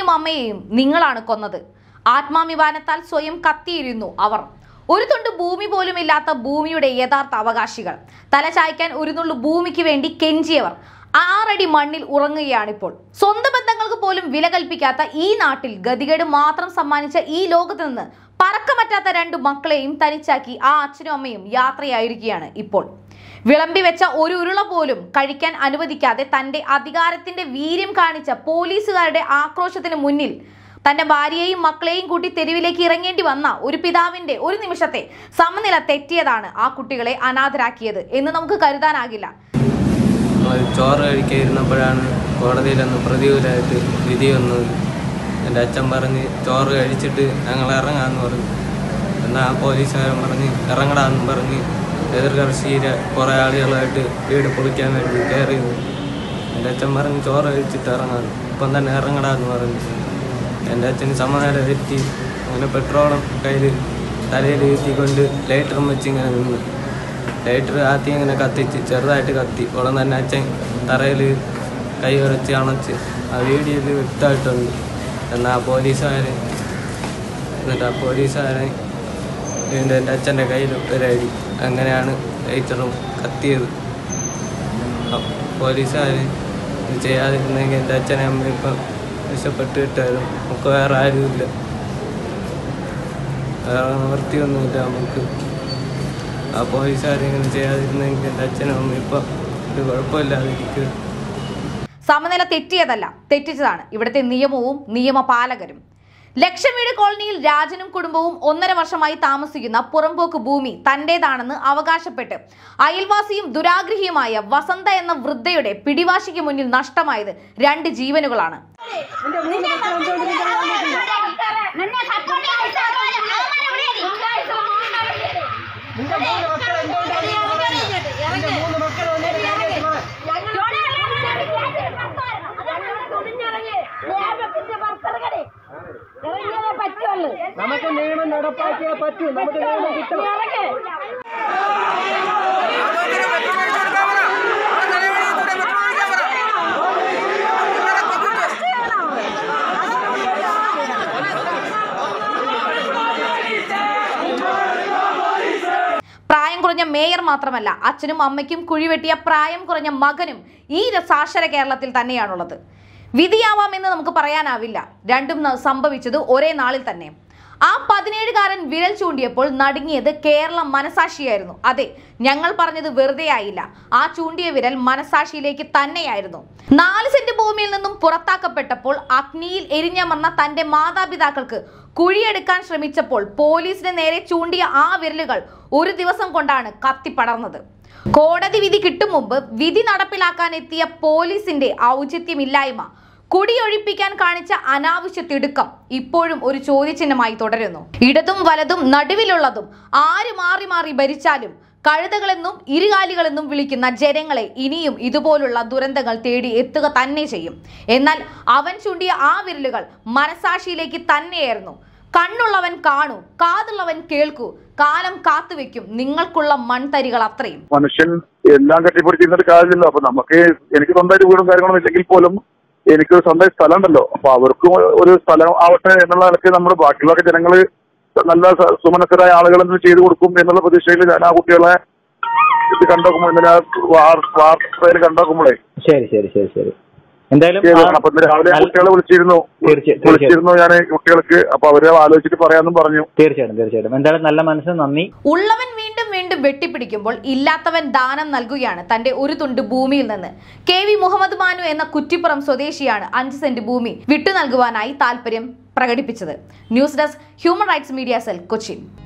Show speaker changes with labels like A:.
A: അച്ഛനെയും അമ്മയെയും നിങ്ങളാണ് കൊന്നത് ആത്മാഭിമാനത്താൽ സ്വയം കത്തിയിരുന്നു അവർ ഒരു തുണ്ട് ഭൂമി പോലും ഇല്ലാത്ത ഭൂമിയുടെ യഥാർത്ഥ അവകാശികൾ തല ചായ്ക്കാൻ ഒരു നുള്ളു ഭൂമിക്ക് വേണ്ടി കെഞ്ചിയവർ ആറടി മണ്ണിൽ ഉറങ്ങുകയാണിപ്പോൾ സ്വന്തം ബന്ധങ്ങൾക്ക് പോലും വില കൽപ്പിക്കാത്ത ഈ നാട്ടിൽ ഗതികേട് മാത്രം സമ്മാനിച്ച ഈ ലോകത്ത് നിന്ന് പറക്കമറ്റാത്ത രണ്ട് മക്കളെയും തനിച്ചാക്കി ആ അച്ഛനും അമ്മയും യാത്രയായിരിക്കുകയാണ് ഇപ്പോൾ വിളമ്പി വെച്ച ഒരു ഉരുള പോലും കഴിക്കാൻ അനുവദിക്കാതെ തന്റെ അധികാരത്തിന്റെ വീര്യം കാണിച്ച പോലീസുകാരുടെ ആക്രോശത്തിന് മുന്നിൽ തന്റെ ഭാര്യയെയും മക്കളെയും കൂട്ടി തെരുവിലേക്ക് ഇറങ്ങേണ്ടി വന്ന ഒരു പിതാവിന്റെ ഒരു നിമിഷത്തെ സമനില തെറ്റിയതാണ് ആ കുട്ടികളെ അനാഥരാക്കിയത് എന്ന് നമുക്ക് കരുതാനാകില്ല
B: ഞങ്ങൾ ചോറ് കഴിക്കാതിരുന്നപ്പോഴാണ് കോടതിയിലൊന്ന് പ്രതികൂലമായിട്ട് വിധി വന്നത് എൻ്റെ അച്ഛൻ പറഞ്ഞ് ചോറ് കഴിച്ചിട്ട് ഞങ്ങൾ ഇറങ്ങാമെന്ന് പറഞ്ഞു എന്നാൽ ആ പോലീസുകാരൻ പറഞ്ഞ് ഇറങ്ങടാന്ന് പറഞ്ഞ് എതിർകർഷിയിലെ കുറേ ആളുകളായിട്ട് വീട് പൊളിക്കാൻ വേണ്ടി കയറി എൻ്റെ അച്ഛൻ പറഞ്ഞ് ചോറ് കഴിച്ചിട്ട് ഇറങ്ങാം ഇപ്പം തന്നെ ഇറങ്ങടാന്ന് പറഞ്ഞു എൻ്റെ അച്ഛന് സമനില തെറ്റി അങ്ങനെ പെട്രോളും കയ്യിൽ തലയിൽ വീഴ്ത്തിക്കൊണ്ട് ലൈറ്ററും വെച്ച് ഇങ്ങനെ നിന്ന് ലൈറ്റർ ആദ്യം ഇങ്ങനെ കത്തിച്ച് ചെറുതായിട്ട് കത്തി ഉടൻ തന്നെ അച്ഛൻ തറയിൽ കൈ ഉരച്ച് അണച്ച് ആ വീഡിയോയിൽ വ്യക്തമായിട്ടുണ്ട് എന്നാൽ ആ പോലീസുകാർ എന്നിട്ട് ആ പോലീസുകാരൻ വീണ്ടും എൻ്റെ അച്ഛൻ്റെ കയ്യിൽ ഒരടി അങ്ങനെയാണ് ലൈറ്ററും കത്തിയത് ആ പോലീസുകാർ ഇത് ചെയ്യാതിരുന്നെങ്കിൽ എൻ്റെ അച്ഛനെ അമ്മ ഇപ്പം രക്ഷപ്പെട്ട് കിട്ടാലും നമുക്ക് വേറെ ആരുമില്ല വേറെ നിവൃത്തിയൊന്നുമില്ല നമുക്ക് ആ പോലീസുകാർ ഇങ്ങനെ ചെയ്യാതിരുന്നെങ്കിൽ എൻ്റെ അച്ഛനും അമ്മ ഇപ്പം ഒരു കുഴപ്പമില്ലാതിരിക്കും
A: സമനില തെറ്റിയതല്ല തെറ്റിച്ചതാണ് ഇവിടുത്തെ നിയമവും നിയമപാലകരും ലക്ഷം വീട് കോളനിയിൽ രാജനും കുടുംബവും ഒന്നര വർഷമായി താമസിക്കുന്ന പുറമ്പോക്ക് ഭൂമി തന്റേതാണെന്ന് അവകാശപ്പെട്ട് അയൽവാസിയും ദുരാഗ്രഹിയുമായ വസന്ത എന്ന വൃദ്ധയുടെ പിടിവാശിക്ക് മുന്നിൽ നഷ്ടമായത് രണ്ട് ജീവനുകളാണ്
C: നിന്നെ സപ്പോർട്ട് ഇറങ്ങിയതേ പറ്റുള്ളൂ
D: നമുക്ക് നിയമം നടപ്പാക്കിയേ പറ്റൂ നമുക്ക് നിയമം കിട്ടും
C: ഇറങ്ങ്
A: പ്രായം കുറഞ്ഞ മേയർ മാത്രമല്ല അച്ഛനും അമ്മയ്ക്കും കുഴിവെട്ടിയ പ്രായം കുറഞ്ഞ മകനും ഈ സാക്ഷര കേരളത്തിൽ തന്നെയാണുള്ളത് വിധിയാവാമെന്ന് നമുക്ക് പറയാനാവില്ല രണ്ടും ന- സംഭവിച്ചത് ഒരേ നാളിൽ തന്നെ ആ പതിനേഴുകാരൻ വിരൽ ചൂണ്ടിയപ്പോൾ നടുങ്ങിയത് കേരളം മനസാക്ഷിയായിരുന്നു അതെ ഞങ്ങൾ പറഞ്ഞത് വെറുതെ ആയില്ല ആ ചൂണ്ടിയ വിരൽ മനസാക്ഷിയിലേക്ക് തന്നെയായിരുന്നു നാല് സെന്റ് ഭൂമിയിൽ നിന്നും പുറത്താക്കപ്പെട്ടപ്പോൾ അഗ്നിയിൽ എരിഞ്ഞമർന്ന തന്റെ മാതാപിതാക്കൾക്ക് കുഴിയെടുക്കാൻ ശ്രമിച്ചപ്പോൾ പോലീസിന് നേരെ ചൂണ്ടിയ ആ വിരലുകൾ ഒരു ദിവസം കൊണ്ടാണ് കത്തിപ്പടർന്നത് കോടതി വിധി കിട്ടും മുമ്പ് വിധി നടപ്പിലാക്കാൻ എത്തിയ പോലീസിന്റെ ഔചിത്യമില്ലായ്മ കുടിയൊഴിപ്പിക്കാൻ കാണിച്ച അനാവശ്യ തിടുക്കം ഇപ്പോഴും ഒരു ചോദ്യചിഹ്നമായി തുടരുന്നു ഇടതും വലതും നടുവിലുള്ളതും ആര് മാറി മാറി ഭരിച്ചാലും കഴുതകളെന്നും ഇരുകാലികളെന്നും വിളിക്കുന്ന ജനങ്ങളെ ഇനിയും ഇതുപോലുള്ള ദുരന്തങ്ങൾ തേടി എത്തുക തന്നെ ചെയ്യും എന്നാൽ അവൻ ചൂണ്ടിയ ആ വിരലുകൾ മനസാക്ഷിയിലേക്ക് തന്നെയായിരുന്നു കണ്ണുള്ളവൻ കാണൂ കാതുള്ളവൻ കേൾക്കൂ കാലം കാത്തുവെക്കും നിങ്ങൾക്കുള്ള മൺതരികൾ അത്രയും
E: മനുഷ്യൻ എല്ലാം കെട്ടിപ്പിടിച്ചിരുന്നിട്ട് കാര്യമില്ലല്ലോ അപ്പൊ നമുക്ക് എനിക്ക് സ്വന്തമായിട്ട് വീടും കാര്യങ്ങളും ഇല്ലെങ്കിൽ പോലും എനിക്കൊരു സ്വന്തം സ്ഥലം ഉണ്ടല്ലോ അപ്പൊ അവർക്കും ഒരു സ്ഥലം ആവട്ടെ എന്നുള്ള നിലയ്ക്ക് നമ്മൾ ബാക്കിയുള്ള ജനങ്ങള് നല്ല സ- സുമനസ്സരായ ആളുകളെന്ന് ചെയ്തു കൊടുക്കും എന്നുള്ള പ്രതീക്ഷയിൽ ഞാൻ ആ കുട്ടികളെ ഇത് കണ്ടോക്കുമ്പോൾ ഇന്നലെ വാർത്തയിൽ കണ്ടോക്കുമ്പോഴേ
D: ശരി ശരി ശരി ശരി എന്തായാലും
E: ചെയ്തതാണ്.
D: ആ-
E: അപ്പൊ ഇന്ന് രാവിലെ
D: നല്ല-
E: കുട്ടികളെ വിളിച്ചിരുന്നു
D: തീർച്ചയായും,
E: വിളിച്ചിരുന്നു ഞാൻ കുട്ടികൾക്ക് അപ്പൊ അവരെ ആലോചിച്ചിട്ട് പറയാമെന്നും പറഞ്ഞു
D: തീർച്ചയായിട്ടും തീർച്ചയായിട്ടും എന്തായാലും നല്ല മനസ്സിന് നന്ദി
A: ഉള്ളവൻ വീണ്ടും വീണ്ടും വെട്ടിപ്പിടിക്കുമ്പോൾ ഇല്ലാത്തവൻ ദാനം നൽകുകയാണ് തന്റെ ഒരു തുണ്ട് ഭൂമിയിൽ നിന്ന് കെ വി മുഹമ്മദ് മാനു എന്ന കുറ്റിപ്പുറം സ്വദേശിയാണ് അഞ്ച് സെന്റ് ഭൂമി വിട്ടു നൽകുവാനായി താല്പര്യം പ്രകടിപ്പിച്ചത് news desk human rights media cell Cochin